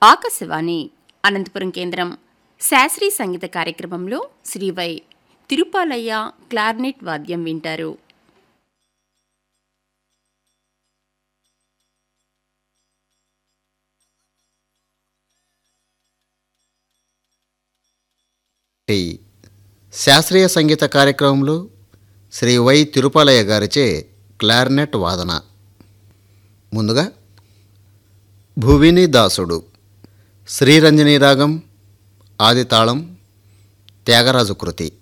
ఆకాశవాణి అనంతపురం కేంద్రం శాస్త్రీయ సంగీత కార్యక్రమంలో శ్రీ వై తిరుపాలయ్య క్లార్నెట్ వాద్యం వింటారు టి శాస్త్రీయ సంగీత కార్యక్రమంలో శ్రీ వై తిరుపాలయ్య గారిచే క్లారినెట్ వాదన ముందుగా భువిని దాసుడు శ్రీరంజని రాగం ఆదితాళం త్యాగరాజు కృతి